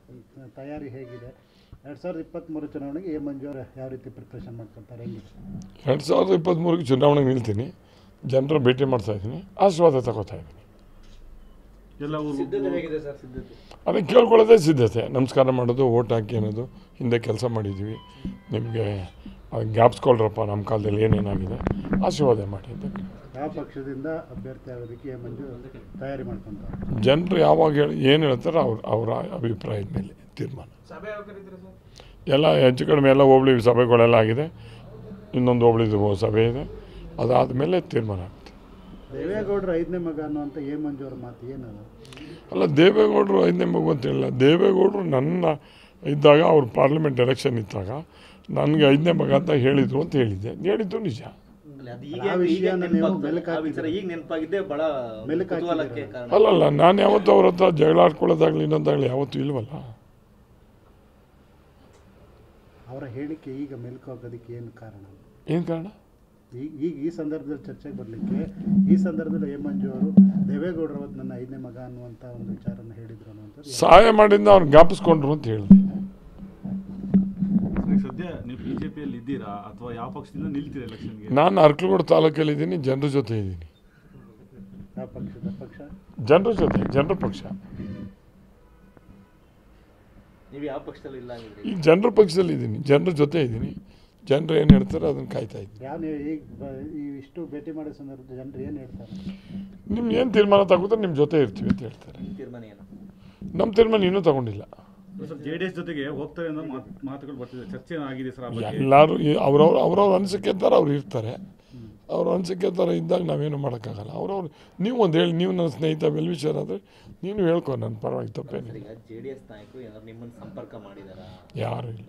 ತಯಾರಿ ಹೇಗಿದೆ ಎರಡು ಸಾವಿರದ ಇಪ್ಪತ್ತ್ಮೂರು ಚುನಾವಣೆಗೆ ಎ ಮಂಜು ಅವರು ಯಾವ ರೀತಿ ಪ್ರಿಪ್ರೇಷನ್ ಮಾಡ್ಕೊತಾರೆ ಹೆಂಗಿದೆ ಎರಡು ಸಾವಿರದ ಇಪ್ಪತ್ತ್ಮೂರಕ್ಕೆ ಚುನಾವಣೆಗೆ ನಿಲ್ತೀನಿ ಜನರ ಭೇಟಿ ಮಾಡ್ತಾ ಇದ್ದೀನಿ ಆಶೀರ್ವಾದ ತಗೋತಾ ಇದ್ದೀನಿ ಎಲ್ಲ ಊರು ಸಿದ್ಧತೆ ಹೇಗಿದೆ ಸರ್ ಸಿದ್ಧತೆ ಅದನ್ನು ಕೇಳ್ಕೊಳ್ಳೋದೇ ಸಿದ್ಧತೆ ನಮಸ್ಕಾರ ಮಾಡೋದು ಓಟ್ ಹಾಕಿ ಅನ್ನೋದು ಹಿಂದೆ ಕೆಲಸ ಮಾಡಿದ್ದೀವಿ ನಿಮಗೆ ಜ್ಞಾಪಿಸ್ಕೊಳ್ರಪ್ಪ ನಮ್ಮ ಕಾಲದಲ್ಲಿ ಏನೇನಾಗಿದೆ ಆಶೀರ್ವಾದ ಮಾಡಿ ಅಂತ ಯಾವ ಪಕ್ಷದಿಂದ ಅಭ್ಯರ್ಥಿ ಆಗೋದಕ್ಕೆ ಎ ಮಂಜು ತಯಾರಿ ಮಾಡ್ಕೊತಾರೆ ಜನರು ಯಾವಾಗ ಹೇಳಿ ಏನು ಹೇಳ್ತಾರೋ ಅವ್ರ ಅವರ ಅಭಿಪ್ರಾಯದ ಮೇಲೆ ತೀರ್ಮಾನ ಸಭೆ ಯಾವ ಕರೀತೀರಾ ಸರ್ ಎಲ್ಲ ಹೆಚ್ಚು ಕಡಿಮೆ ಎಲ್ಲ ಹೋಬಳಿ ಸಭೆಗಳೆಲ್ಲ ಆಗಿದೆ ಇನ್ನೊಂದು ಹೋಬಳಿದು ಸಭೆ ಇದೆ ಅದಾದಮೇಲೆ ತೀರ್ಮಾನ ಆಗುತ್ತೆ ದೇವೇಗೌಡರು ಐದನೇ ಮಗ ಅನ್ನುವಂಥ ಎ ಮಂಜು ಅವ್ರ ಮಾತು ಏನದು ಅಲ್ಲ ದೇವೇಗೌಡರು ಐದನೇ ಮಗು ಅಂತ ಹೇಳಿಲ್ಲ ದೇವೇಗೌಡರು ನನ್ನ ಇದ್ದಾಗ ಅವ್ರು ಪಾರ್ಲಿಮೆಂಟ್ ಎಲೆಕ್ಷನ್ ಇದ್ದಾಗ ನನಗೆ ಐದನೇ ಮಗ ಅಂತ ಹೇಳಿದರು ಅಂತ ಹೇಳಿದ್ದೆ ಹೇಳಿದ್ದು ನಿಜ ಅಲ್ಲ, ಅದು ಆ ಈಗ ಈಗ ವಿಷಯನ ನೀವು ನೆನಪಾಗ್ತದೆ. ಮೆಲುಕು ಆ ವಿಚಾರ ಈಗ ನೆನಪಾಗಿದ್ದೆ ಬಹಳ ಮೆಲುಕು ಕುತೂಹಲಕ್ಕೆ ಹಾಕಿದ್ದೀರ. ಕಾರಣ ಅಲ್ಲಲ್ಲ ನಾನು ಯಾವತ್ತೂ ಅವ್ರ ಹತ್ರ ಜಗಳ ಆಡ್ಕೊಳ್ಳೋದಾಗಲಿ ಇನ್ನೊಂದಾಗಲಿ ಯಾವತ್ತೂ ಇಲ್ವಲ್ಲ ಅವರ ಹೇಳಿಕೆ ಈಗ ಮೆಲುಕು ಹಾಕೋದಕ್ಕೆ ಏನು ಕಾರಣ ಏನು ಕಾರಣ ಈಗ ಈಗ ಈ ಸಂದರ್ಭದಲ್ಲಿ ಚರ್ಚೆಗೆ ಬರಲಿಕ್ಕೆ ಈ ಸಂದರ್ಭದಲ್ಲಿ ಎ ಮಂಜು ಅವರು ದೇವೇಗೌಡರು ಅವತ್ತು ನನ್ನ ಐದನೇ ಮಗ ಅನ್ನುವಂಥ ಒಂದು ವಿಚಾರನ ಹೇಳಿದ್ರು ಅನ್ನುವಂಥದ್ದು ಸಹಾಯ ಮಾಡಿಂದ ಅವ್ರು ಜ್ಞಾಪಿಸ್ಕೊಂಡ್ರು ಅಂತ ಹೇಳಿದೆ ಈಗ ಸದ್ಯ ನೀವು ಬಿಜೆಪಿಯಲ್ಲಿ ಇದ್ದೀರಾ ಅಥವಾ ಯಾವ ಪಕ್ಷದಿಂದ ನಿಲ್ತೀರಾ ಎಲೆಕ್ಷನ್ಗೆ ನಾನು ಅರ್ಕಲಗೂಡು ತಾಲೂಕಲ್ಲಿದ್ದೀನಿ ಜನರ ಜೊತೆ ಇದ್ದೀನಿ ಯಾವ ಪಕ್ಷದ ಪಕ್ಷ ಜನರ ಜೊತೆ ಜನರ ಪಕ್ಷ ನೀವು ಯಾವ ಪಕ್ಷದಲ್ಲಿ ಇಲ್ಲ ಆಗಿದ್ರಿ ಈಗ ಜನರ ಪಕ್ಷದಲ್ಲಿ ಇದ್ದೀನಿ ಜನರ ಜೊತೆ ಇದ್ದೀನಿ ಜನರು ಏನು ಹೇಳ್ತಾರೆ ಅದನ್ನು ಕಾಯ್ತಾ ಇದ್ದೀನಿ ಯಾವ ನೀವು ಈಗ ಬ- ಈ ಇಷ್ಟು ಭೇಟಿ ಮಾಡೋ ಸಂದರ್ಭದಲ್ಲಿ ಜನರು ಏನು ಹೇಳ್ತಾರೆ ನಿಮ್ಗೆ ಏನು ತೀರ್ಮಾನ ತಗೋತಾರೆ ನಿಮ್ಮ ಜೊತೆ ಇರ್ತೀವಿ ಅಂತ ಹೇಳ್ತಾರೆ ತೀರ್ಮಾನ ಏನು ನಮ್ಮ ತೀರ್ಮಾನ ಇನ್ನೂ ತಗೊಂಡಿಲ್ಲ ಸರ್ ಜೆ ಡಿ ಎಸ್ ಜೊತೆಗೆ ಹೋಗ್ತಾರೆ ಅನ್ನೋ ಮಾತ್- ಮಾತುಗಳು ಬರ್ತಿದೆ ಚರ್ಚೆ ಆಗಿದೆ ಸರ್ ಆ ಬಗ್ಗೆ ಎಲ್ಲರೂ ಅವ್ರವ್ರ ಅವ್ರವ್ರ ಅನಿಸಿಕೆ ಥರ ಅವ್ರು ಇರ್ತಾರೆ ಅವ್ರ ಅನಿಸಿಕೆ ಥರ ಇದ್ದಾಗ ನಾವೇನು ಮಾಡೋಕ್ಕಾಗಲ್ಲ ಅವ್ರವ್ರು ನೀವು ಒಂದು ಹೇಳಿ ನೀವು ನನ್ನ ಸ್ನೇಹಿತ ವೆಲ್ವಿಷರ್ ಆದರೆ ನೀನು ಹೇಳ್ಕೊ ನನ್ನ ಪರವಾಗಿ ತಪ್ಪೇನಿಲ್ಲ ಈಗ ಜೆ ಡಿ ಎಸ್ ನಾಯಕರು ಏನಾದ್ರು ನಿಮ್ಮನ್ನು ಸಂಪರ್ಕ ಮಾಡಿದಾರಾ ಯಾರೂ ಇಲ್ಲ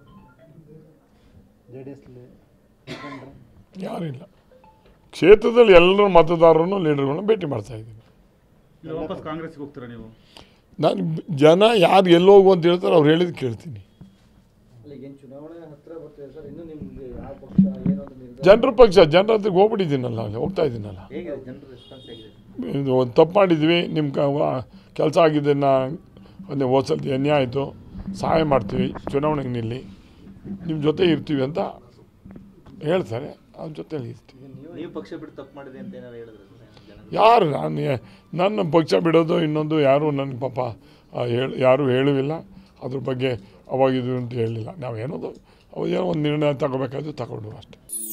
ಜೆ ಡಿ ಎಸ್ಲಿ ಯಾರೂ ಇಲ್ಲ ಕ್ಷೇತ್ರದಲ್ಲಿ ಎಲ್ಲರೂ ಮತದಾರರನ್ನು ಲೀಡರ್ಗಳನ್ನ ಭೇಟಿ ಮಾಡ್ತಾ ಇದ್ದೀನಿ ಇಲ್ಲ ವಾಪಸ್ ಕಾಂಗ್ರೆಸ್ಗೆ ಹೋಗ್ತೀರಾ ನೀವು ನಾನು ಜನ ಯಾರು ಎಲ್ಲಿ ಹೋಗು ಅಂತ ಹೇಳ್ತಾರೆ ಅವ್ರು ಹೇಳಿದ್ ಕೇಳ್ತೀನಿ ಈಗೇನು ಚುನಾವಣೆ ಹತ್ರ ಬರ್ತಿದೆ ಸರ್ ಇನ್ನು ನಿಮ್ಗೆ ಯಾವ ಪಕ್ಷ ಏನು ಅಂತ ನಿರ್ಧಾರ ಜನರ ಪಕ್ಷ ಜನರ ಹತ್ರಕ್ಕೆ ಹೋಗ್ಬಿಟ್ಟಿದ್ದೀನಲ್ಲ ಅಲ್ಲಿ ಹೋಗ್ತಾ ಇದ್ದೀನಲ್ಲ ಹೇಗಿದೆ ಜನರ ರೆಸ್ಪಾನ್ಸ್ ಹೇಗಿದೆ ಇದು ಒಂದು ತಪ್ಪು ಮಾಡಿದ್ವಿ ನಿಮ್ಮ ಕೆಲಸ ಆಗಿದ್ದನ್ನು ಒಂದು ಹೋದ್ಸಲ ಅನ್ಯಾಯ ಆಯಿತು ಸಹಾಯ ಮಾಡ್ತೀವಿ ಚುನಾವಣೆಗೆ ನಿಲ್ಲಿ ನಿಮ್ಮ ಜೊತೆ ಇರ್ತೀವಿ ಅಂತ ಹೇಳ್ತಾರೆ ಅವ್ರ ಜೊತೆಲಿ ಇರ್ತೀವಿ ನೀವು ಪಕ್ಷ ಬಿಟ್ಟು ತಪ್ಪು ಮಾಡಿದೆ ಅಂತ ಏನಾರು ಹೇಳಿದ್ರೆ ಜನ ಯಾರು ನಾನು ಯಾ- ನನ್ನ ಪಕ್ಷ ಬಿಡೋದು ಇನ್ನೊಂದು ಯಾರು ನನ್ನ ಪಾಪ ಆ, ಹೇಳಿ ಯಾರೂ ಹೇಳುವಿಲ್ಲ ಅದ್ರ ಬಗ್ಗೆ ಅವಾಗಿದು ಅಂತ ಹೇಳಲಿಲ್ಲ ನಾವು ಏನೋದು ಅವಾಗ ಏನೋ ಒಂದು ನಿರ್ಣಯ ತಗೋಬೇಕಾದ್ರು ತಗೊಂಡು ಅಷ್ಟೇ